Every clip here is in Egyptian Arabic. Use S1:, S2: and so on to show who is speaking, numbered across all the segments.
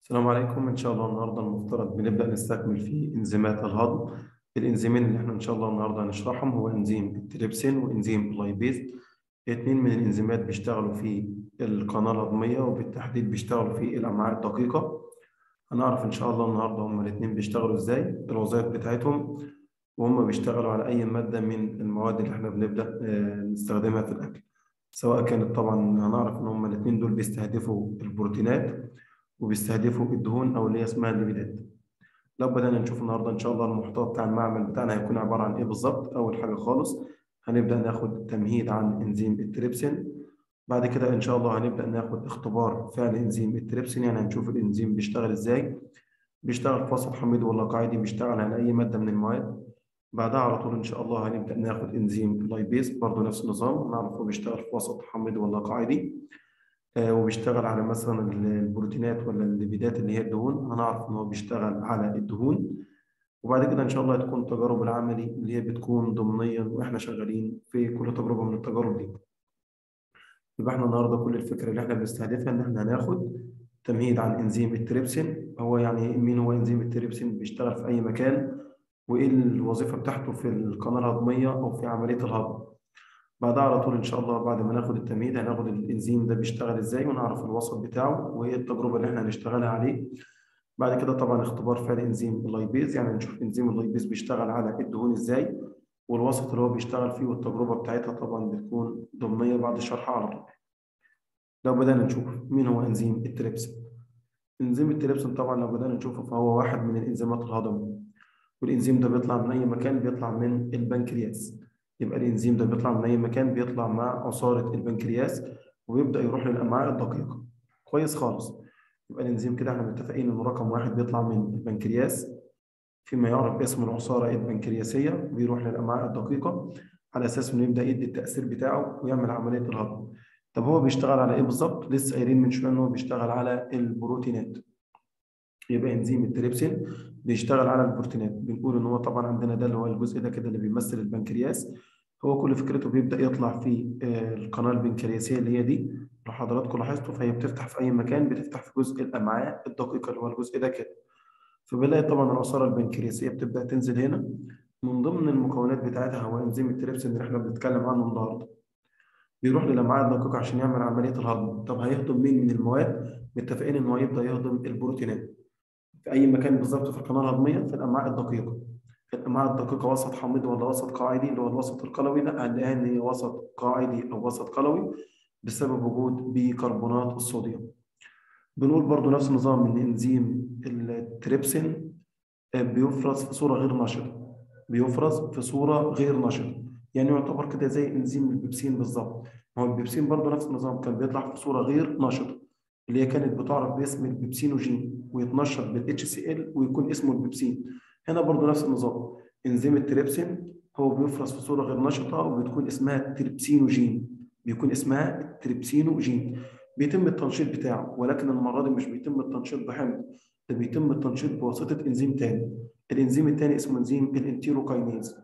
S1: السلام عليكم إن شاء الله النهاردة المفترض بنبدأ نستكمل في إنزيمات الهضم الإنزيمين اللي إحنا إن شاء الله النهاردة هنشرحهم هو إنزيم التريبسين وإنزيم اللايبيز اتنين من الإنزيمات بيشتغلوا في القناة الهضمية وبالتحديد بيشتغلوا في الأمعاء الدقيقة هنعرف إن شاء الله النهاردة هما الاتنين بيشتغلوا إزاي الوظائف بتاعتهم وهم بيشتغلوا على أي مادة من المواد اللي إحنا بنبدأ آه، نستخدمها في الأكل سواء كانت طبعا هنعرف إن هما الاتنين دول بيستهدفوا البروتينات وبيستهدفوا الدهون او اللي هي اسمها الليبيدات لو بدأنا نشوف النهارده ان شاء الله المحتوى بتاع المعمل بتاعنا هيكون عباره عن ايه بالظبط اول حاجه خالص هنبدا ناخد تمهيد عن انزيم التريبسين بعد كده ان شاء الله هنبدا ناخد اختبار فعل انزيم التريبسين يعني هنشوف الانزيم بيشتغل ازاي بيشتغل في وسط حميد ولا قاعدي بيشتغل على اي ماده من المواد بعدها على طول ان شاء الله هنبدا ناخد انزيم اللايبيز برضه نفس النظام هنعرف هو بيشتغل في وسط حميد ولا قاعدي آه، وبيشتغل على مثلا البروتينات ولا الليبيدات اللي هي الدهون هنعرف ان هو بيشتغل على الدهون وبعد كده ان شاء الله هتكون التجارب العملي اللي هي بتكون ضمنيا واحنا شغالين في كل تجربه من التجارب دي يبقى احنا النهارده كل الفكره اللي احنا بنستهدفها ان احنا هناخد تمهيد عن انزيم التريبسين هو يعني مين هو انزيم التريبسين بيشتغل في اي مكان وايه الوظيفه بتاعته في القناه الهضميه او في عمليه الهضم بعدها على طول ان شاء الله بعد ما ناخد التمهيد هناخد الانزيم ده بيشتغل ازاي ونعرف الوسط بتاعه وايه التجربه اللي احنا هنشتغلها عليه بعد كده طبعا اختبار فعل انزيم اللايبيز يعني نشوف انزيم اللايبيز بيشتغل على الدهون ازاي والوسط اللي هو بيشتغل فيه والتجربه بتاعتها طبعا بتكون ضمنيه بعد شرحها على طول لو بدانا نشوف مين هو انزيم التريبسين انزيم التريبسين طبعا لو بدانا نشوفه فهو واحد من الانزيمات الهضم والانزيم ده بيطلع من اي مكان بيطلع من البنكرياس يبقى الانزيم ده بيطلع من اي مكان بيطلع مع عصاره البنكرياس ويبدا يروح للامعاء الدقيقه كويس خالص يبقى الانزيم كده احنا متفقين انه رقم واحد بيطلع من البنكرياس فيما يعرف باسم العصاره البنكرياسيه بيروح للامعاء الدقيقه على اساس انه يبدا يدي التاثير بتاعه ويعمل عمليه الهضم طب هو بيشتغل على ايه بالظبط لسه قايلين من شويه ان هو بيشتغل على البروتينات يبقى انزيم التريبسين بيشتغل على البروتينات بنقول ان هو طبعا عندنا ده اللي هو الجزء ده كده اللي بيمثل البنكرياس هو كل فكرته بيبدا يطلع في آه، القناه البنكرياسيه اللي هي دي لو حضراتكم لاحظتوا فهي بتفتح في اي مكان بتفتح في جزء الامعاء الدقيقه اللي هو الجزء ده كده فبنلاقي طبعا العصاره البنكرياسيه بتبدا تنزل هنا من ضمن المكونات بتاعتها هو انزيم التريبسين اللي احنا بنتكلم عنه النهارده بيروح للامعاء الدقيقه عشان يعمل عمليه الهضم طب هيهضم مين من المواد متفقين ان هو يبدا يهضم البروتينات في اي مكان بالظبط في القناه الهضميه في الامعاء الدقيقه الامعاء الدقيقه وسط حامض ولا وسط قاعدي اللي هو الوسط القلوي لا هنلاقيها ان هي وسط قاعدي او وسط قلوي بسبب وجود بيكربونات الصوديوم بنقول برضو نفس النظام ان انزيم التريبسين بيفرز في صوره غير نشطه بيفرز في صوره غير نشطه يعني يعتبر كده زي انزيم البيبسين بالظبط ما هو البيبسين برضو نفس النظام كان بيطلع في صوره غير نشطه اللي هي كانت بتعرف باسم البيبسينوجين ويتنشط بالاتش سي ال ويكون اسمه البيبسين هنا برضو نفس النظام انزيم التريبسين هو بيفرز في صوره غير نشطه وبتكون اسمها التريبسينوجين بيكون اسمها التريبسينوجين بيتم التنشيط بتاعه ولكن المره دي مش بيتم التنشيط بحمض ده بيتم التنشيط بواسطه انزيم تاني الانزيم التاني اسمه انزيم الانتيروكاينيز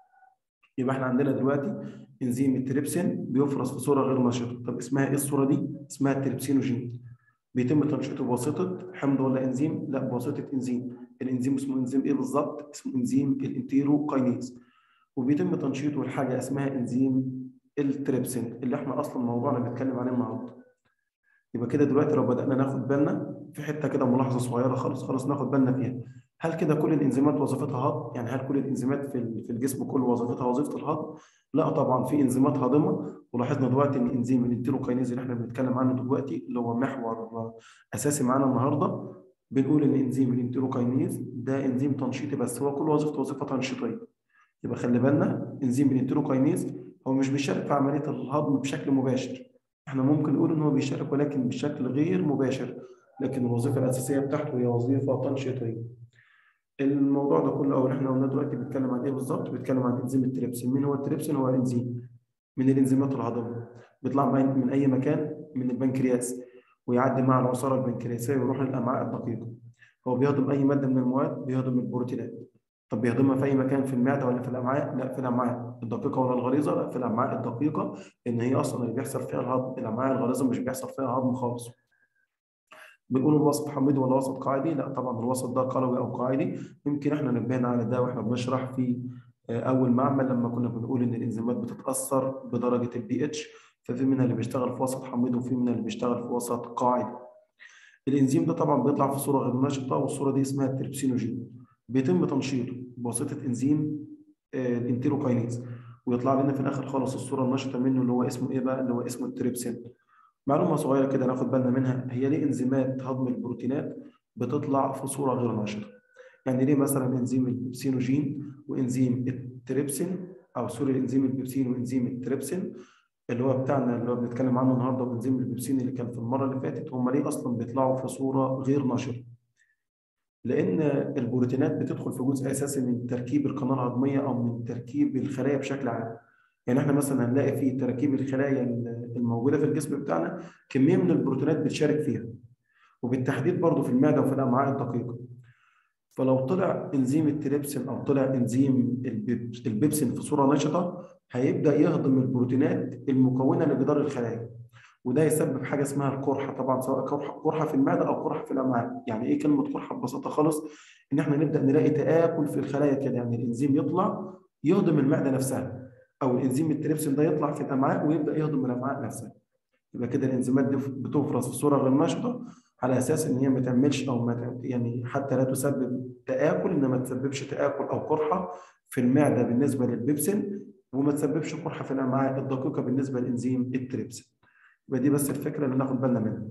S1: يبقى احنا عندنا دلوقتي انزيم التريبسين بيفرز في صوره غير نشطه طب اسمها ايه الصوره دي اسمها التريبسينوجين بيتم تنشيطه بواسطه حمض ولا انزيم لا بواسطه انزيم الانزيم اسمه انزيم ايه بالظبط اسمه انزيم الانتيروكاينيز وبيتم تنشيطه لحاجه اسمها انزيم التريبسين اللي احنا اصلا موضوعنا بنتكلم عليه النهارده يبقى كده دلوقتي لو بدانا ناخد بالنا في حته كده ملاحظه صغيره خالص خالص ناخد بالنا فيها هل كده كل الانزيمات وظيفتها هضم يعني هل كل الانزيمات في في الجسم كله وظيفتها وظيفه الهضم لا طبعا في انزيمات هاضمه ولاحظنا دلوقتي ان انزيم الانتيروكاينيز اللي احنا بنتكلم عنه دلوقتي اللي هو محور اساسي معانا النهارده بنقول ان انزيم الانتيروكاينيز ده انزيم تنشيطي بس هو كل وظيفته وظيفه تنشيطيه يبقى خلي بالنا انزيم الانتيروكاينيز هو مش بيشارك في عمليه الهضم بشكل مباشر احنا ممكن نقول ان هو بيشارك ولكن بشكل غير مباشر لكن الوظيفه الاساسيه بتاعته هي وظيفه تنشيطيه الموضوع ده كله او اللي احنا قلناه دلوقتي بيتكلم عن ايه بالظبط بيتكلم عن انزيم التريبسين مين هو التريبسين هو انزيم من الانزيمات الهضميه بيطلع من اي مكان من البنكرياس ويعدي مع العصاره البنكرياسيه ويروح للامعاء الدقيقه هو بيهضم اي ماده من المواد بيهضم البروتينات طب بيهضمها في اي مكان في المعده ولا في الامعاء لا في الامعاء الدقيقه ولا الغليظه لا في الامعاء الدقيقه ان هي اصلا اللي بيحصل فيها الهضم الامعاء الغليظه مش بيحصل فيها هضم خالص بنقول الوسط حميدي ولا وسط قاعدي لا طبعا الوسط ده قلوي او قاعدي يمكن احنا نبهنا على ده واحنا بنشرح في اول معمل لما كنا بنقول ان الانزيمات بتتاثر بدرجه البي اتش ففي منها اللي بيشتغل في وسط حميدي وفي منها اللي بيشتغل في وسط قاعدي الانزيم ده طبعا بيطلع في صوره غير نشطه والصوره دي اسمها التريبسينوجين بيتم تنشيطه بواسطه انزيم الانتيروكاينيز ويطلع لنا في الاخر خالص الصوره النشطه منه اللي هو اسمه ايه بقى اللي هو اسمه التريبسين معلومه صغيره كده ناخد بالنا منها هي ليه انزيمات هضم البروتينات بتطلع في صوره غير نشطه يعني ليه مثلا انزيم البيبسينوجين وانزيم التريبسين او سوري انزيم البيبسين وانزيم التريبسين اللي هو بتاعنا اللي هو بنتكلم عنه النهارده وانزيم البيبسين اللي كان في المره اللي فاتت هم ليه اصلا بيطلعوا في صوره غير نشطه لان البروتينات بتدخل في جزء اساسي من تركيب القناه الهضميه او من تركيب الخلايا بشكل عام يعني احنا مثلا هنلاقي في تراكيب الخلايا الموجوده في الجسم بتاعنا كميه من البروتينات بتشارك فيها وبالتحديد برضه في المعده وفي الامعاء الدقيقه فلو طلع انزيم التريبسين او طلع انزيم البيبسين في صوره نشطه هيبدا يهضم البروتينات المكونه لجدار الخلايا وده يسبب حاجه اسمها القرحه طبعا سواء قرحه في المعده او قرحه في الامعاء يعني ايه كلمه قرحه ببساطه خالص ان احنا نبدا نلاقي تاكل في الخلايا كده يعني الانزيم يطلع يهضم المعده نفسها او الانزيم التريبسين ده يطلع في الامعاء ويبدا يهضم الامعاء نفسها يبقى كده الانزيمات دي بتفرز في صوره غير نشطه على اساس ان هي ما تعملش او ما يعني حتى لا تسبب تاكل انما ما تسببش تاكل او قرحه في المعده بالنسبه للبيبسين وما تسببش قرحه في الامعاء الدقيقه بالنسبه لانزيم التريبسين يبقى دي بس الفكره اللي ناخد بالنا منها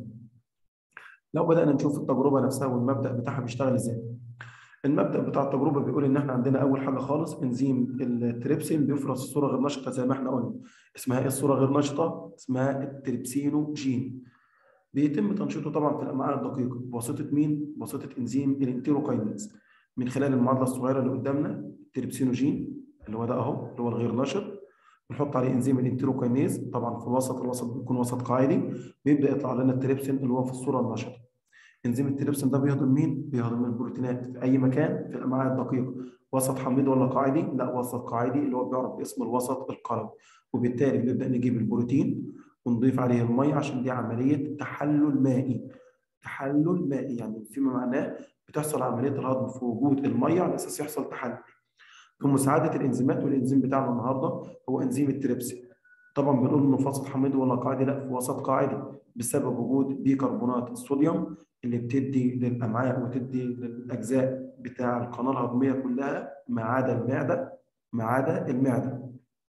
S1: لو بدانا نشوف التجربه نفسها والمبدا بتاعها بيشتغل ازاي المبدا بتاع التجربه بيقول ان احنا عندنا اول حاجه خالص انزيم التريبسين بيفرز الصوره غير نشطه زي ما احنا قلنا اسمها ايه الصوره غير نشطه اسمها التريبسينوجين بيتم تنشيطه طبعا في الامعاء الدقيقه بواسطه مين بواسطه انزيم الانتيروكاينيز من خلال المعادله الصغيره اللي قدامنا التريبسينوجين اللي هو ده اهو اللي هو الغير نشط بنحط عليه انزيم الانتيروكاينيز طبعا في الوسط الوسط بيكون وسط قاعدي بيبدا يطلع لنا التريبسين اللي هو في الصوره النشطه انزيم التريبسين ده بيهضم مين؟ بيهضم البروتينات في اي مكان في الامعاء الدقيقه وسط حميد ولا قاعدي؟ لا وسط قاعدي اللي هو بيعرف باسم الوسط القلوي وبالتالي بنبدا نجيب البروتين ونضيف عليه الميه عشان دي عمليه تحلل مائي تحلل مائي يعني فيما معناه بتحصل عمليه الهضم في وجود الميه على اساس يحصل تحلل بمساعده الانزيمات والانزيم بتاعنا النهارده هو انزيم التريبسين طبعا بنقول انه في وسط حميد ولا قاعدي لا في وسط قاعدي بسبب وجود بيكربونات الصوديوم اللي بتدي للامعاء وتدي للاجزاء بتاع القناه الهضميه كلها ما عدا المعده ما عدا المعده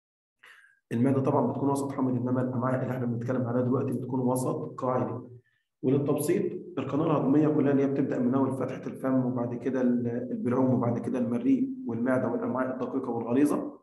S1: المعده طبعا بتكون وسط حميد انما الامعاء اللي احنا بنتكلم عليها دلوقتي بتكون وسط قاعدي وللتبسيط القناه الهضميه كلها اللي هي بتبدا من اول فتحه الفم وبعد كده البلعوم وبعد كده المريء والمعده والامعاء الدقيقه والغليظه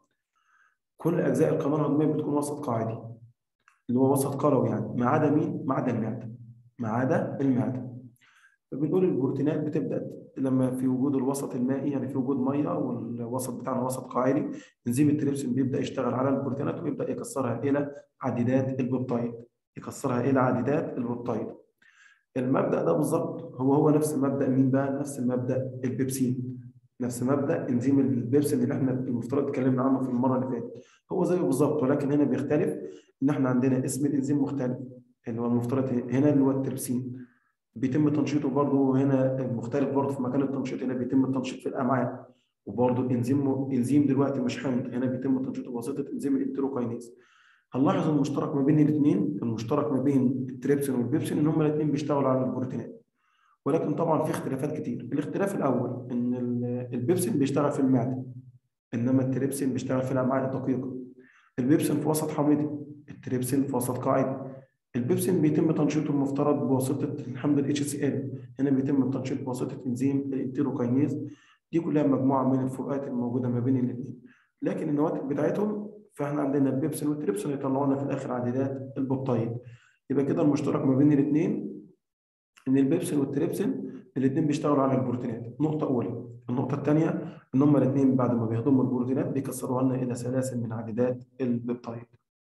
S1: كل اجزاء القناه الهضميه بتكون وسط قاعدي اللي هو وسط قلوي يعني ما عدا مين؟ ما عدا المعده ما عدا المعده فبنقول البروتينات بتبدا لما في وجود الوسط المائي يعني في وجود ميه والوسط بتاعنا وسط قاعدي انزيم التريبسين بيبدا يشتغل على البروتينات ويبدا يكسرها الى عديدات البيبتايد يكسرها الى عديدات البيبتايد المبدا ده بالظبط هو هو نفس مبدا مين بقى نفس مبدا البيبسين نفس مبدا انزيم البيبسين اللي احنا المفترض اتكلمنا عنه في المره اللي فاتت هو زيه بالظبط ولكن هنا بيختلف ان احنا عندنا اسم الانزيم مختلف اللي هو المفترض هنا اللي هو التربسين بيتم تنشيطه برضه هنا مختلف برضه في مكان التنشيط هنا بيتم التنشيط في الامعاء وبرضه انزيم انزيم دلوقتي مش حمض هنا بيتم تنشيطه بواسطه انزيم الانتروكاينيز هنلاحظ المشترك ما بين الاثنين المشترك ما بين التريبسين والبيبسين ان هما الاثنين بيشتغلوا على البروتينات ولكن طبعا في اختلافات كتير الاختلاف الاول ان البيبسين بيشتغل في المعده انما التريبسين بيشتغل في الامعاء الدقيقه البيبسين في وسط حامضي التريبسين في وسط قاعدي البيبسين بيتم تنشيطه المفترض بواسطه الحمض الاتش سي ال هنا بيتم التنشيط بواسطه انزيم الانتيروكاينيز دي كلها مجموعه من الفروقات الموجوده ما بين الاثنين لكن النواتج بتاعتهم فاحنا عندنا البيبسين والتريبسين يطلعوا لنا في الاخر عديدات البوبتايد يبقى كده المشترك ما بين الاثنين ان البيبسين والتريبسين الاثنين بيشتغلوا على البروتينات نقطه اولى النقطه الثانيه ان هم الاثنين بعد ما بيهضموا البروتينات بيكسروها لنا الى سلاسل من عديدات البيبتايد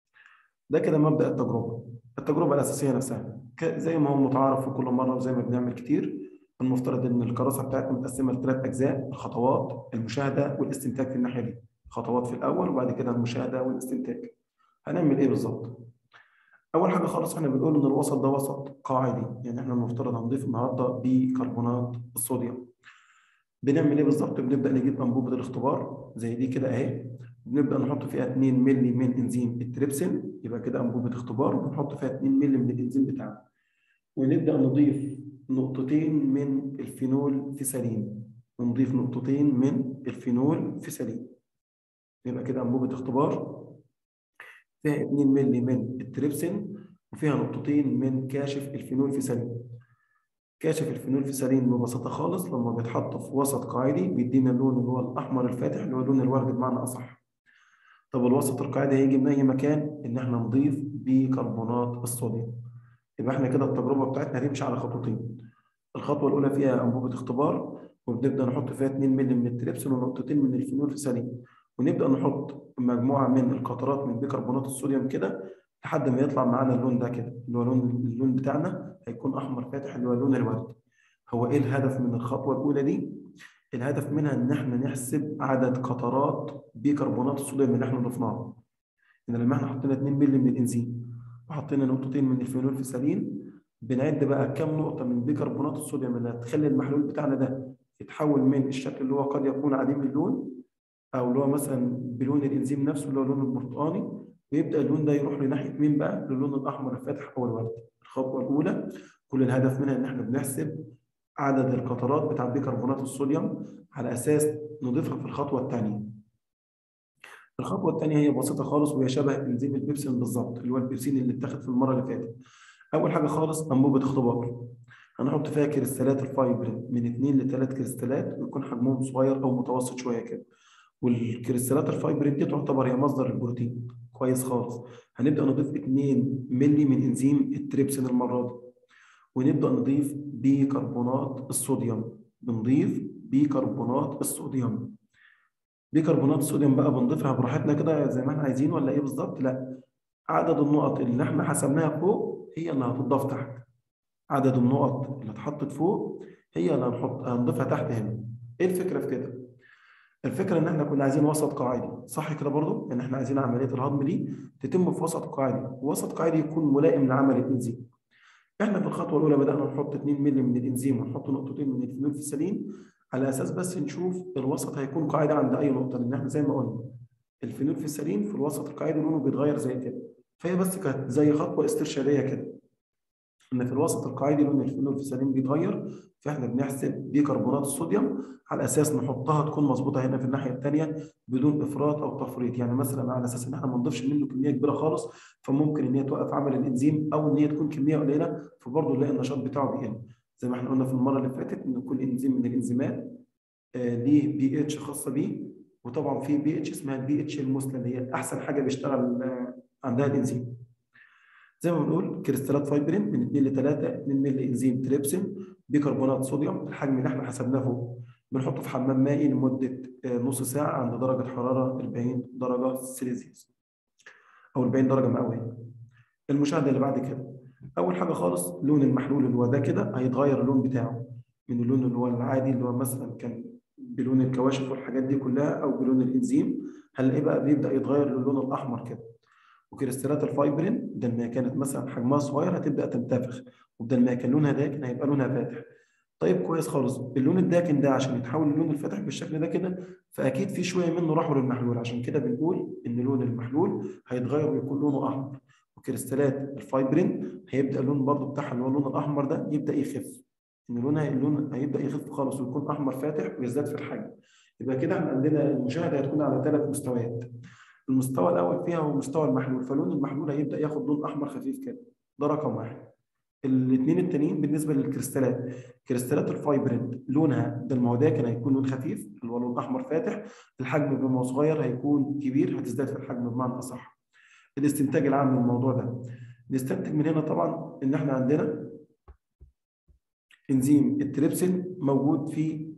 S1: ده كده مبدا التجربه التجربه الاساسيه نفسها زي ما هو متعارف في كل مره وزي ما بنعمل كتير المفترض ان الكراسه بتاعتنا متقسمه لثلاث اجزاء الخطوات المشاهده والاستنتاج في الناحيه دي خطوات في الاول وبعد كده المشاهده والاستنتاج هنعمل ايه بالظبط اول حاجه خالص احنا بنقول ان الوسط ده وسط قاعدي يعني احنا المفترض هنضيف النهارده بيكربونات الصوديوم بنعمل ايه بالظبط بنبدا نجيب انبوبه الاختبار زي دي كده اهي بنبدا نحط فيها 2 مللي من انزيم التريبسين يبقى كده انبوبه اختبار وبنحط فيها 2 مللي من الانزيم بتاعنا ونبدا نضيف نقطتين من الفينول فيسالين ونضيف نقطتين من الفينول فيسالين يبقى كده انبوبه اختبار فيها 2 مللي من التريبسين وفيها نقطتين من كاشف الفينول فيسالين كاشف الفينول فيسالين ببساطه خالص لما بيتحط في وسط قاعدي بيدينا اللون اللي هو الاحمر الفاتح اللي هو لون الورد بمعنى اصح طب الوسط القاعدي هيجي من اي مكان ان احنا نضيف بيكربونات الصوديوم يبقى احنا كده التجربه بتاعتنا هتمشي على خطوتين الخطوه الاولى فيها انبوبه اختبار وبنبدا نحط فيها 2 مللي من التريبسين ونقطتين من الفينول فيسالين ونبدا نحط مجموعه من القطرات من بيكربونات الصوديوم كده لحد ما يطلع معانا اللون ده كده اللي هو لون اللون بتاعنا هيكون احمر فاتح اللي هو لون الورد هو ايه الهدف من الخطوه الاولى دي الهدف منها ان احنا نحسب عدد قطرات بيكربونات الصوديوم اللي احنا ضفناها ان لما احنا حطينا 2 مللي من الانزيم وحطينا نقطتين من الفينول فيسالين بنعد بقى كم نقطه من بيكربونات الصوديوم اللي هتخلي المحلول بتاعنا ده يتحول من الشكل اللي هو قد يكون عديم اللون او اللي هو مثلا بلون الانزيم نفسه اللي هو اللون البرتقاني ويبدا اللون ده يروح لناحيه مين بقى؟ للون الاحمر الفاتح او الورد. الخطوه الاولى كل الهدف منها ان احنا بنحسب عدد القطرات بتاع بيكربونات الصوديوم على اساس نضيفها في الخطوه الثانيه. الخطوه الثانيه هي بسيطه خالص وهي شبه انزيم البيبسين بالظبط اللي هو البيبسين اللي اتاخد في المره اللي فاتت. اول حاجه خالص انبوبه اختبار. هنحط فيها كريستالات الفايبر من 2 ل 3 كريستالات ويكون حجمهم صغير او متوسط شويه كده. والكريستالات الفايبر دي تعتبر هي مصدر البروتين كويس خالص هنبدا نضيف 2 مللي من انزيم التريبسين المره دي ونبدا نضيف بيكربونات الصوديوم بنضيف بيكربونات الصوديوم بيكربونات الصوديوم بقى بنضيفها براحتنا كده زي ما احنا عايزين ولا ايه بالظبط لا عدد النقط اللي احنا حسبناها فوق هي اللي هتضاف تحت عدد النقط اللي اتحطت فوق هي اللي هنحط هنضيفها تحت هنا ايه الفكره في كده الفكره ان احنا كنا عايزين وسط قاعدي صح كده برضو ان احنا عايزين عمليه الهضم دي تتم في وسط قاعدي وسط قاعدي يكون ملائم لعمل الانزيم احنا في الخطوه الاولى بدانا نحط 2 مللي من الانزيم ونحط نقطتين من الفينول فيسالين على اساس بس نشوف الوسط هيكون قاعدي عند اي نقطه لان احنا زي ما قلنا الفينول فيسالين في الوسط القاعدي لونه بيتغير زي كده فهي بس كانت زي خطوه استرشاديه كده ان في الوسط القاعدي لون الفينول فيسالين بيتغير فاحنا بنحسب بيكربونات الصوديوم على اساس نحطها تكون مظبوطه هنا في الناحيه الثانيه بدون افراط او تفريط يعني مثلا على اساس ان احنا ما نضيفش منه كميه كبيره خالص فممكن ان هي توقف عمل الانزيم او ان هي تكون كميه قليله فبرضه نلاقي النشاط بتاعه بيقل زي ما احنا قلنا في المره اللي فاتت ان كل انزيم من الانزيمات آه ليه بي اتش خاصه بيه وطبعا في بي اتش اسمها البي اتش المثلى اللي هي احسن حاجه بيشتغل آه عندها الانزيم زي ما بنقول كريستالات فايبرين من 2 ل 3 2 مللي انزيم تريبسين بيكربونات صوديوم الحجم اللي احنا حسبناه فوق بنحطه في حمام مائي لمده نص ساعه عند درجه حراره 40 درجه سيليزيوس او 40 درجه مئويه المشاهده اللي بعد كده اول حاجه خالص لون المحلول اللي هو ده كده هيتغير اللون بتاعه من اللون اللي هو العادي اللي هو مثلا كان بلون الكواشف والحاجات دي كلها او بلون الانزيم هنلاقيه بقى بيبدا يتغير للون الاحمر كده وكريستالات الفايبرين بدل ما كانت مثلا حجمها صغير هتبدا تنتفخ وبدل ما كان لونها داكن هيبقى لونها فاتح طيب كويس خالص اللون الداكن ده عشان يتحول للون الفاتح بالشكل ده كده فاكيد في شويه منه راحوا للمحلول عشان كده بنقول ان لون المحلول هيتغير ويكون لونه احمر وكريستالات الفايبرين هيبدا اللون برضو بتاعها اللي هو اللون الاحمر ده يبدا يخف ان لونها اللون هيبدا يخف خالص ويكون احمر فاتح ويزداد في الحجم يبقى كده احنا عندنا المشاهده هتكون على ثلاث مستويات المستوى الاول فيها هو مستوى المحلول فلون المحلول هيبدا ياخد لون احمر خفيف كده ده رقم واحد الاثنين التانيين بالنسبه للكريستالات كريستالات الفايبرين لونها بدل ما هو داكن هيكون لون خفيف اللي هو لون احمر فاتح الحجم بما صغير هيكون كبير هتزداد في الحجم بمعنى اصح الاستنتاج العام من الموضوع ده نستنتج من هنا طبعا ان احنا عندنا انزيم التريبسين موجود في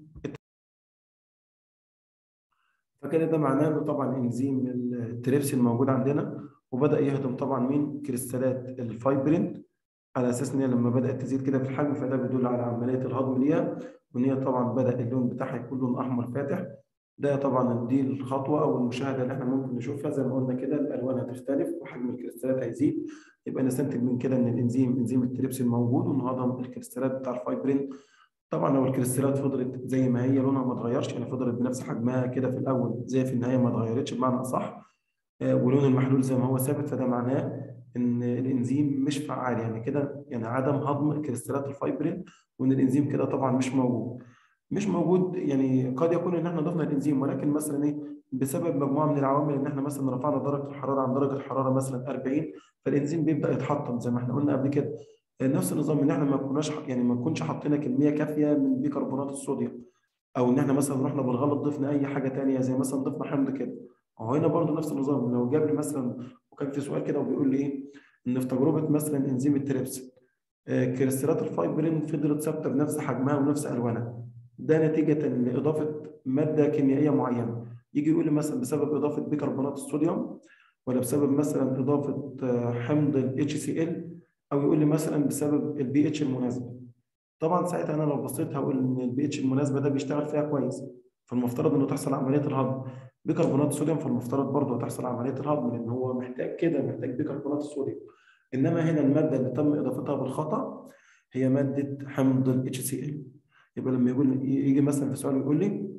S1: فكده ده معناه انه طبعا انزيم التريبسين موجود عندنا وبدا يهضم طبعا من كريستالات الفايبرين على اساس ان هي لما بدات تزيد كده في الحجم فده بيدل على عمليه الهضم ليها وان هي طبعا بدا اللون بتاعها يكون لون احمر فاتح ده طبعا دي الخطوه او المشاهده اللي احنا ممكن نشوفها زي ما قلنا كده الالوان هتختلف وحجم الكريستالات هيزيد يبقى نستنتج من كده ان الانزيم انزيم التريبسين موجود وان هضم الكريستالات بتاع الفايبرين طبعا لو الكريستالات فضلت زي ما هي لونها ما اتغيرش يعني فضلت بنفس حجمها كده في الاول زي في النهايه ما اتغيرتش بمعنى اصح ولون المحلول زي ما هو ثابت فده معناه ان الانزيم مش فعال يعني كده يعني عدم هضم كريستالات الفايبرين وان الانزيم كده طبعا مش موجود مش موجود يعني قد يكون ان احنا ضفنا الانزيم ولكن مثلا ايه بسبب مجموعه من العوامل ان احنا مثلا رفعنا درجه الحراره عن درجه الحراره مثلا 40 فالانزيم بيبدا يتحطم زي ما احنا قلنا قبل كده نفس النظام ان احنا ما كناش يعني ما نكونش حاطين كميه كافيه من بيكربونات الصوديوم او ان احنا مثلا رحنا بالغلط ضفنا اي حاجه ثانيه زي مثلا ضفنا حمض كده هو هنا برضه نفس النظام لو جاب لي مثلا وكان في سؤال كده وبيقول لي ايه ان في تجربه مثلا انزيم التريبس كريستالات الفايبرين فضلت ثابته بنفس حجمها ونفس الوانها ده نتيجه لاضافه ماده كيميائيه معينه يجي يقول لي مثلا بسبب اضافه بيكربونات الصوديوم ولا بسبب مثلا اضافه حمض ال HCl او يقول لي مثلا بسبب البي اتش المناسبه طبعا ساعتها انا لو بصيت هقول ان البي اتش المناسبه ده بيشتغل فيها كويس فالمفترض انه تحصل عمليه الهضم بيكربونات الصوديوم فالمفترض برضه هتحصل عمليه الهضم لان هو محتاج كده محتاج بيكربونات الصوديوم انما هنا الماده اللي تم اضافتها بالخطا هي ماده حمض ال HCl يبقى لما يقول يجي مثلا في سؤال يقول لي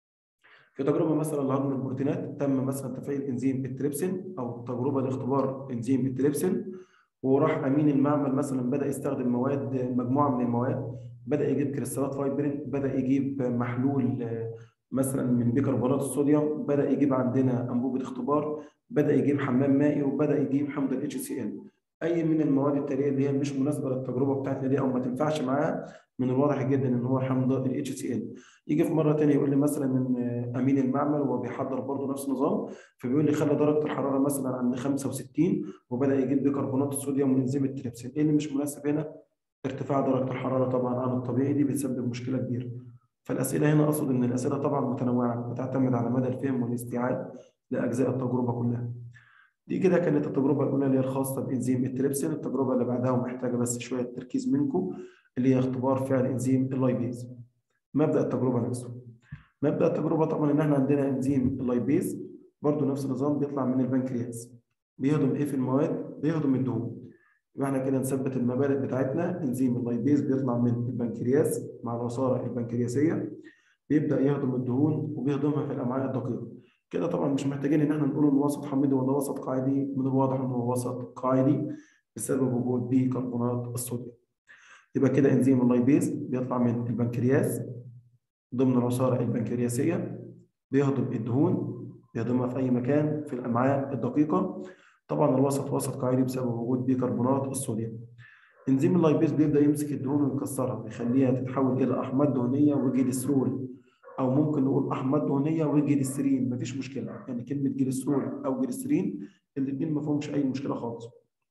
S1: في تجربه مثلا لهضم البروتينات تم مثلا تفعيل انزيم التريبسين او تجربه لاختبار انزيم التريبسين وراح امين المعمل مثلا بدا يستخدم مواد مجموعه من المواد بدا يجيب كريستالات فايبرين بدا يجيب محلول مثلا من بيكربونات الصوديوم بدا يجيب عندنا انبوبه اختبار بدا يجيب حمام مائي وبدا يجيب حمض ال HCl اي من المواد التاليه اللي هي مش مناسبه للتجربه بتاعتنا دي او ما تنفعش معاها من الواضح جدا ان هو حمض ال HCl يجي في مره ثانيه يقول لي مثلا ان امين المعمل وهو بيحضر برضه نفس النظام فبيقول لي خلى درجه الحراره مثلا عند 65 وبدا يجيب بيكربونات الصوديوم وانزيم التريبسين ايه اللي مش مناسب هنا؟ ارتفاع درجه الحراره طبعا عن الطبيعي دي بتسبب مشكله كبيره فالاسئله هنا اقصد ان الاسئله طبعا متنوعه بتعتمد على مدى الفهم والاستيعاب لاجزاء التجربه كلها دي كده كانت التجربه الاولى اللي هي الخاصه بانزيم التريبسين التجربه اللي بعدها ومحتاجه بس شويه تركيز منكم اللي هي اختبار فعل انزيم اللايبيز مبدا التجربه نفسه مبدا التجربه طبعا ان احنا عندنا انزيم اللايبيز برضو نفس النظام بيطلع من البنكرياس بيهضم ايه في المواد بيهضم الدهون يبقى احنا كده نثبت المبادئ بتاعتنا انزيم اللايبيز بيطلع من البنكرياس مع العصاره البنكرياسيه بيبدا يهضم الدهون وبيهضمها في الامعاء الدقيقه كده طبعا مش محتاجين ان احنا نقول انه وسط حامضي ولا وسط قاعدي من الواضح انه هو وسط قاعدي بسبب وجود بيكربونات الصوديوم يبقى كده انزيم اللايبيز بيطلع من البنكرياس ضمن العصاره البنكرياسيه بيهضم الدهون بيهضمها في اي مكان في الامعاء الدقيقه طبعا الوسط وسط قاعدي بسبب وجود بيكربونات الصوديوم انزيم اللايبيز بيبدا يمسك الدهون ويكسرها ويخليها تتحول الى احماض دهنيه وجليسرول او ممكن نقول احماض دهنيه وجليسرين مفيش مشكله يعني كلمه جليسرول او جليسرين الاثنين ما فيهمش اي مشكله خالص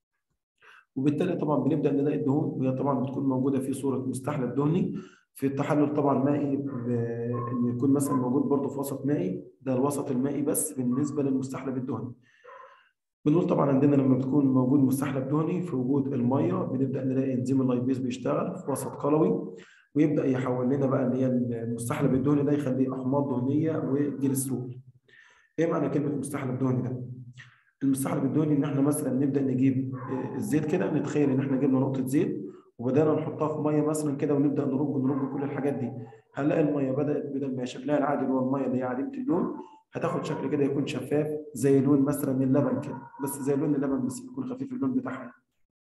S1: وبالتالي طبعا بنبدا نلاقي الدهون وهي طبعا بتكون موجوده في صوره مستحلى دهني في التحلل طبعا مائي ان يكون مثلا موجود برضه في وسط مائي ده الوسط المائي بس بالنسبه للمستحلب الدهني بنقول طبعا عندنا لما بتكون موجود مستحلب دهني في وجود الميه بنبدا نلاقي انزيم اللايبيز بيشتغل في وسط قلوي ويبدا يحول لنا بقى اللي هي المستحلب الدهني ده يخليه احماض دهنيه وجليسرول. ايه معنى كلمه مستحلب دهني ده؟ المستحلب الدهني ان احنا مثلا نبدا نجيب الزيت كده نتخيل ان احنا جبنا نقطه زيت وبدانا نحطها في ميه مثلا كده ونبدا نرج نرج كل الحاجات دي هنلاقي الميه بدات بدل ما شكلها العادي اللي هو الميه اللي هي عديمه اللون هتاخد شكل كده يكون شفاف زي لون مثلا اللبن كده بس زي لون اللبن بس يكون خفيف اللون بتاعها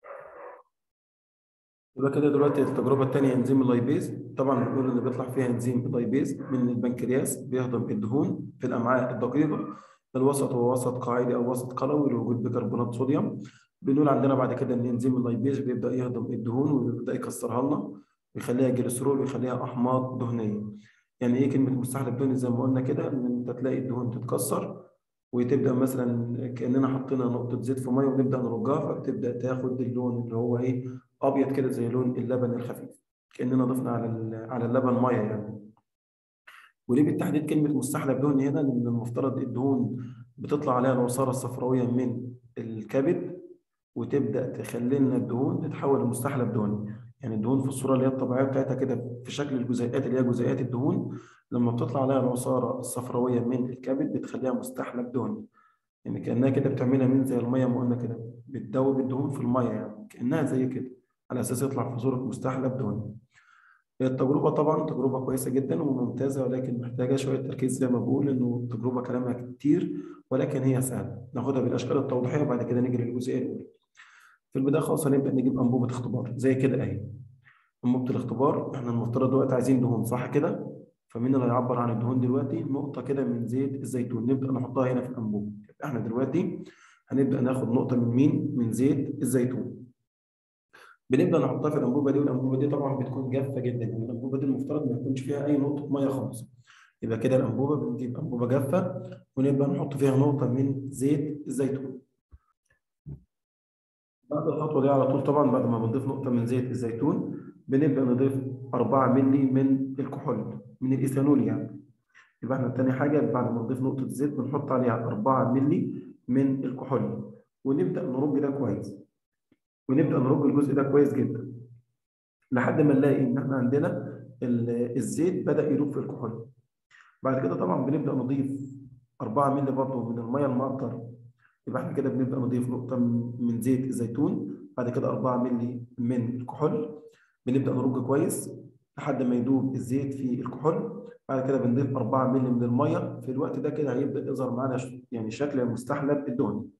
S1: يبقى كده دلوقتي التجربه الثانيه انزيم اللايبيز طبعا بنقول اللي بيطلع فيها انزيم اللايبيز من البنكرياس بيهضم الدهون في الامعاء الدقيقه الوسط هو وسط قاعدي او وسط قلوي لوجود بيكربونات صوديوم بنقول عندنا بعد كده ان انزيم اللايبيز بيبدا يهضم الدهون ويبدا يكسرها لنا ويخليها جليسرول ويخليها احماض دهنيه يعني ايه كلمه مستحلب دهني زي ما قلنا كده ان انت تلاقي الدهون تتكسر وتبدا مثلا كاننا حطينا نقطه زيت في ميه ونبدا نرجها فبتبدا تاخد اللون اللي هو ايه ابيض كده زي لون اللبن الخفيف كاننا ضفنا على على اللبن ميه يعني وليه بالتحديد كلمه مستحلب دهني هنا لان المفترض الدهون بتطلع عليها العصاره الصفراويه من الكبد وتبدا تخلي لنا الدهون تتحول لمستحلب دهني يعني الدهون في الصوره اللي هي الطبيعيه بتاعتها كده في شكل الجزيئات اللي هي جزيئات الدهون لما بتطلع عليها العصاره الصفراويه من الكبد بتخليها مستحلب دهني يعني كانها كده بتعملها من زي الميه ما قلنا كده بتدوب الدهون في الميه يعني كانها زي كده على اساس يطلع في صوره مستحلب دهني التجربة طبعا تجربة كويسة جدا وممتازة ولكن محتاجة شوية تركيز زي ما بقول إنه التجربة كلامها كتير ولكن هي سهلة ناخدها بالأشكال التوضيحية وبعد كده نيجي للجزئية الأولى. في البداية خالص هنبدأ نجيب أنبوبة اختبار زي كده أهي. أنبوبة الاختبار إحنا المفترض دلوقتي عايزين دهون صح كده؟ فمين اللي هيعبر عن الدهون دلوقتي؟ نقطة كده من زيت الزيتون نبدأ نحطها هنا في الأنبوبة. إحنا دلوقتي هنبدأ ناخد نقطة من مين؟ من زيت الزيتون. بنبدا نحطها في الانبوبه دي والانبوبه دي طبعا بتكون جافه جدا يعني الانبوبه دي المفترض ما يكونش فيها اي نقطه ميه خالص يبقى كده الانبوبه بنجيب انبوبه جافه ونبدا نحط فيها نقطه من زيت الزيتون بعد الخطوه دي على طول طبعا بعد ما بنضيف نقطه من زيت الزيتون بنبدا نضيف 4 مللي من الكحول من الايثانول يعني يبقى احنا تاني حاجه بعد ما نضيف نقطه زيت بنحط عليها 4 مللي من الكحول ونبدا نرج ده كويس ونبدا نرج الجزء ده كويس جدا لحد ما نلاقي ان احنا عندنا الزيت بدا يدوب في الكحول بعد كده طبعا بنبدا نضيف 4 مللي برضه من الميه المعطر يبقى احنا كده بنبدا نضيف نقطه من زيت الزيتون بعد كده 4 مللي من الكحول بنبدا نرج كويس لحد ما يدوب الزيت في الكحول بعد كده بنضيف 4 مللي من الميه في الوقت ده كده هيبدا يظهر معانا يعني شكل المستحلب الدهني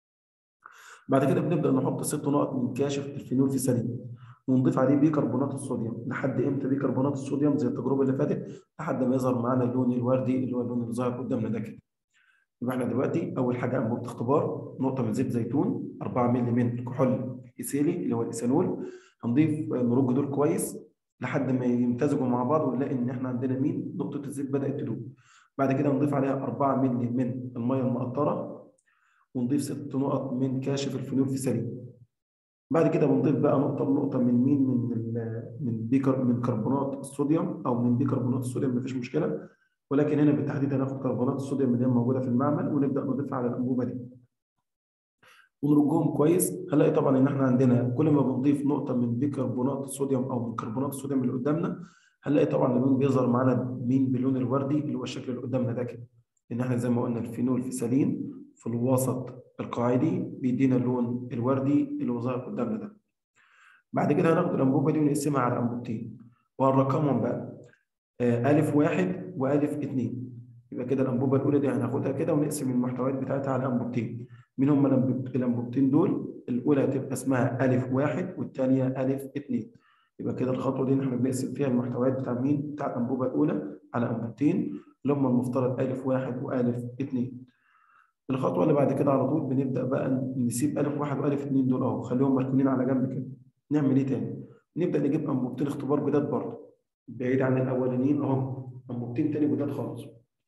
S1: بعد كده بنبدا نحط ست نقط من كاشف الفينول في سليم ونضيف عليه بيكربونات الصوديوم لحد امتى بيكربونات الصوديوم زي التجربه اللي فاتت لحد ما يظهر معانا اللون الوردي اللي هو اللون اللي ظاهر قدامنا ده كده يبقى احنا دلوقتي اول حاجه انبوبه اختبار نقطه من زيت زيتون 4 مللي من الكحول الايثيلي اللي هو الايثانول هنضيف نرج دول كويس لحد ما يمتزجوا مع بعض ونلاقي ان احنا عندنا مين نقطه الزيت بدات تدوب بعد كده نضيف عليها 4 مللي من الميه المقطره ونضيف ست نقط من كاشف الفينول في سليم بعد كده بنضيف بقى نقطه بنقطه من مين من من بيكر من كربونات الصوديوم او من بيكربونات الصوديوم مفيش مشكله ولكن هنا بالتحديد هناخد كربونات الصوديوم اللي هي موجوده في المعمل ونبدا نضيفها على الانبوبه دي ونرجهم كويس هنلاقي طبعا ان احنا عندنا كل ما بنضيف نقطه من بيكربونات الصوديوم او من كربونات الصوديوم اللي قدامنا هنلاقي طبعا اللون بيظهر معانا مين باللون الوردي اللي هو الشكل اللي قدامنا ده كده ان احنا زي ما قلنا الفينول في سليم في الوسط القاعدي بيدينا اللون الوردي اللي هو ظاهر قدامنا ده بعد كده هناخد الانبوبه دي ونقسمها على انبوبتين وهنرقمهم بقى ألف واحد وألف اتنين يبقى كده الأنبوبة الأولى دي هناخدها كده ونقسم المحتويات بتاعتها على أنبوبتين مين هم الأنبوبتين دول؟ الأولى هتبقى اسمها ألف واحد والثانية ألف اتنين يبقى كده الخطوة دي احنا بنقسم فيها المحتويات بتاع مين؟ بتاع الأنبوبة الأولى على أنبوبتين اللي هم المفترض ألف واحد وألف اتنين الخطوة اللي بعد كده على طول بنبدأ بقى نسيب ألف واحد وألف اتنين دول أهو خليهم مركونين على جنب كده نعمل إيه تاني؟ نبدأ نجيب أنبوبتين اختبار جداد برضه بعيد عن الاولانيين اهو انبوبتين تاني جداد خالص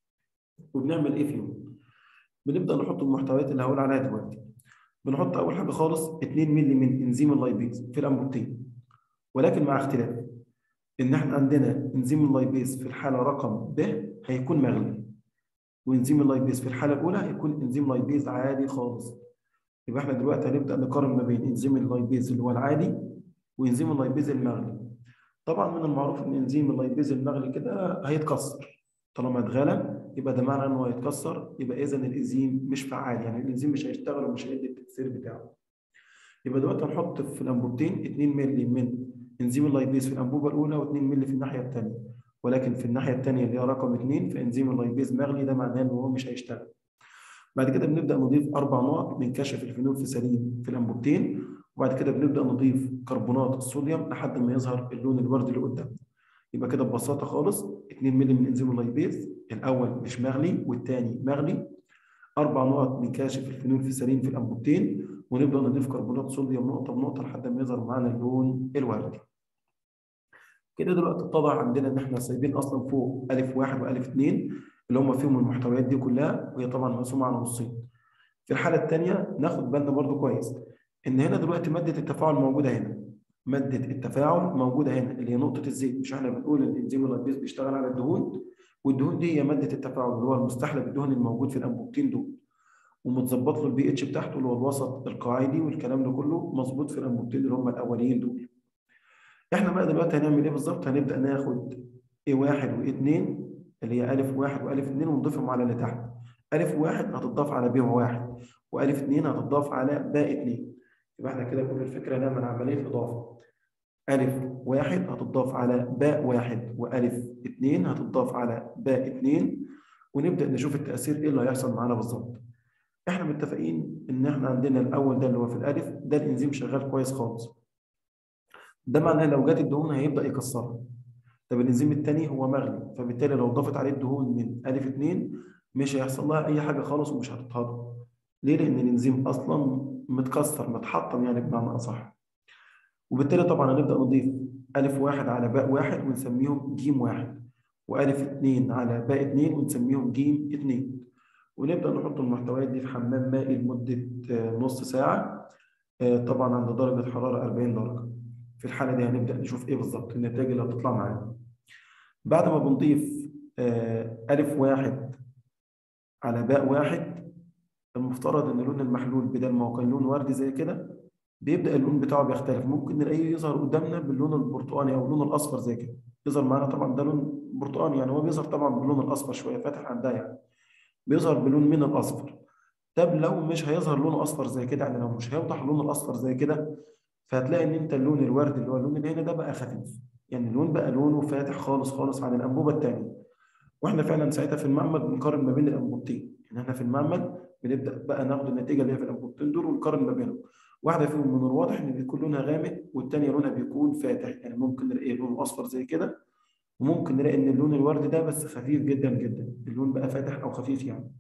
S1: وبنعمل ايه فيهم بنبدا نحط المحتويات اللي هقول عليها دلوقتي بنحط اول حاجه خالص 2 مللي من انزيم اللايبيز في الانبوبتين ولكن مع اختلاف ان احنا عندنا انزيم اللايبيز في الحاله رقم ب هيكون مغلي وانزيم اللايبيز في الحاله الاولى هيكون انزيم لايبيز عادي خالص يبقى احنا دلوقتي هنبدا نقارن ما بين انزيم اللايبيز اللي هو العادي وانزيم اللايبيز المغلي طبعا من المعروف ان انزيم اللايبيز المغلي كده هيتكسر طالما اتغلى يبقى ده معنى انه هيتكسر يبقى اذا الانزيم مش فعال يعني الانزيم مش هيشتغل ومش هيدي التاثير بتاعه يبقى دلوقتي هنحط في الانبوبتين 2 مللي من انزيم اللايبيز في الانبوبه الاولى و2 مللي في الناحيه الثانيه ولكن في الناحيه الثانيه اللي هي رقم 2 فانزيم اللايبيز مغلي ده معناه ان هو مش هيشتغل بعد كده بنبدا نضيف اربع نقط من كشف الفينول في سليم في الانبوبتين وبعد كده بنبدا نضيف كربونات الصوديوم لحد ما يظهر اللون الوردي اللي قدامنا يبقى كده ببساطه خالص 2 مللي من انزيم اللايبيز الاول مش مغلي والثاني مغلي اربع نقط من كاشف الفينول في سليم في الانبوبتين ونبدا نضيف كربونات صوديوم نقطه بنقطه لحد ما يظهر معانا اللون الوردي كده دلوقتي اتضح عندنا ان احنا سايبين اصلا فوق الف واحد والف اثنين اللي هم فيهم المحتويات دي كلها وهي طبعا مقسومه على نصين في الحاله الثانيه ناخد بالنا برده كويس ان هنا دلوقتي ماده التفاعل موجوده هنا ماده التفاعل موجوده هنا اللي هي نقطه الزيت مش احنا بنقول ان الانزيم اللايبيز بيشتغل على الدهون والدهون دي هي ماده التفاعل اللي هو المستحلب الدهني الموجود في الانبوبتين دول ومتظبط له البي اتش بتاعته اللي هو الوسط القاعدي والكلام ده كله مظبوط في الانبوبتين اللي هم الاوليين دول احنا بقى دلوقتي هنعمل ايه بالظبط هنبدا ناخد اي واحد واي 2 اللي هي الف واحد والف 2 ونضيفهم على اللي تحت الف واحد هتضاف على ب واحد والف 2 هتضاف على باء 2 يبقى احنا كده كل الفكره نعمل عمليه اضافه ألف واحد هتضاف على باء واحد وألف اتنين هتضاف على باء اتنين ونبدأ نشوف التأثير إيه اللي هيحصل معانا بالظبط. إحنا متفقين إن إحنا عندنا الأول ده اللي هو في الألف ده الإنزيم شغال كويس خالص. ده معناه لو جت الدهون هيبدأ يكسرها. طب الإنزيم التاني هو مغلي فبالتالي لو ضافت عليه الدهون من ألف اتنين مش هيحصل لها أي حاجة خالص ومش هتتهضم. ليه؟ لأن الإنزيم أصلا متكسر متحطم يعني بمعنى أصح. وبالتالي طبعا هنبدأ نضيف ألف واحد على باء واحد ونسميهم جيم واحد وألف اتنين على باء اتنين ونسميهم جيم اتنين ونبدأ نحط المحتويات دي في حمام مائي لمدة نص ساعة طبعا عند درجة حرارة 40 درجة في الحالة دي هنبدأ نشوف إيه بالظبط النتائج اللي هتطلع معانا بعد ما بنضيف ألف واحد على باء واحد المفترض إن لون المحلول بدل ما هو كان لون وردي زي كده بيبدا اللون بتاعه بيختلف ممكن نلاقيه يظهر قدامنا باللون البرتقاني او اللون الاصفر زي كده يظهر معانا طبعا ده لون برتقاني يعني هو بيظهر طبعا باللون الاصفر شويه فاتح عن ده يعني بيظهر بلون من الاصفر طب لو مش هيظهر لونه اصفر زي كده يعني لو مش هيوضح اللون الاصفر زي كده فهتلاقي ان انت اللون الوردي اللي هو اللون اللي هنا ده بقى خفيف يعني اللون بقى لونه فاتح خالص خالص عن الانبوبه الثانيه واحنا فعلا ساعتها في المعمل بنقارن ما بين الانبوبتين يعني احنا في المعمل بنبدا بقى ناخد النتيجه اللي هي في الانبوبتين دول ونقارن ما بينهم واحده فيهم من الواضح ان بيكون لونها غامق والثانيه لونها بيكون فاتح يعني ممكن نلاقي لونه اصفر زي كده وممكن نلاقي ان اللون الوردي ده بس خفيف جدا جدا اللون بقى فاتح او خفيف يعني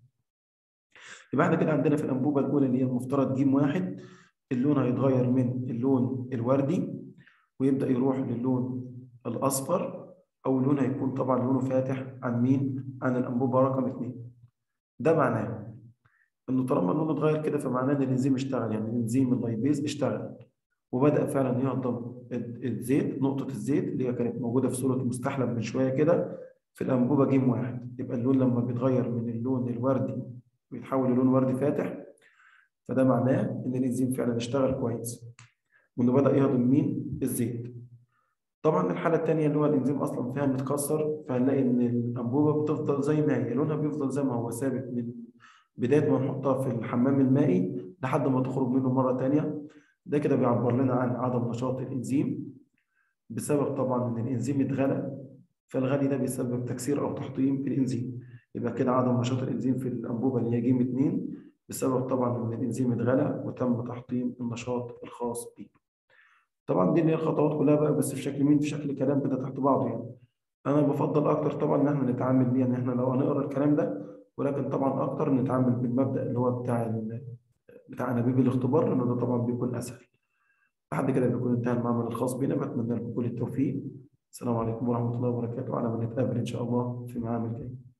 S1: يبقى احنا كده عندنا في الانبوبه الاولى اللي هي المفترض جيم واحد اللون هيتغير من اللون الوردي ويبدا يروح للون الاصفر او اللون هيكون طبعا لونه فاتح عن مين؟ عن الانبوبه رقم اثنين ده معناه انه طالما اللون اتغير كده فمعناه ان الانزيم اشتغل يعني الانزيم اللايبيز اشتغل وبدا فعلا يهضم الزيت نقطه الزيت اللي هي كانت موجوده في صوره مستحلب من شويه كده في الانبوبه جيم واحد يبقى اللون لما بيتغير من اللون الوردي ويتحول للون وردي فاتح فده معناه ان الانزيم فعلا اشتغل كويس وانه بدا يهضم مين الزيت طبعا الحاله الثانيه اللي هو الانزيم اصلا فيها متكسر فهنلاقي ان الانبوبه بتفضل زي ما هي لونها بيفضل زي ما هو ثابت من بدايه ما نحطها في الحمام المائي لحد ما تخرج منه مره ثانيه ده كده بيعبر لنا عن عدم نشاط الانزيم بسبب طبعا ان الانزيم اتغلى فالغلي ده بيسبب تكسير او تحطيم الانزيم يبقى كده عدم نشاط الانزيم في الانبوبه اللي هي جيم 2 بسبب طبعا ان الانزيم اتغلى وتم تحطيم النشاط الخاص بيه طبعا دي اللي هي الخطوات كلها بقى بس في شكل مين في شكل كلام كده تحت بعضه يعني انا بفضل اكتر طبعا ان احنا نتعامل بيه ان احنا لو هنقرا الكلام ده ولكن طبعا اكتر نتعامل بالمبدا اللي هو بتاع بتاع انابيب الاختبار لانه ده طبعا بيكون اسهل لحد كده بيكون انتهى المعمل الخاص بنا بتمنى لكم كل التوفيق السلام عليكم ورحمه الله وبركاته على ما نتقابل ان شاء الله في معامل جاي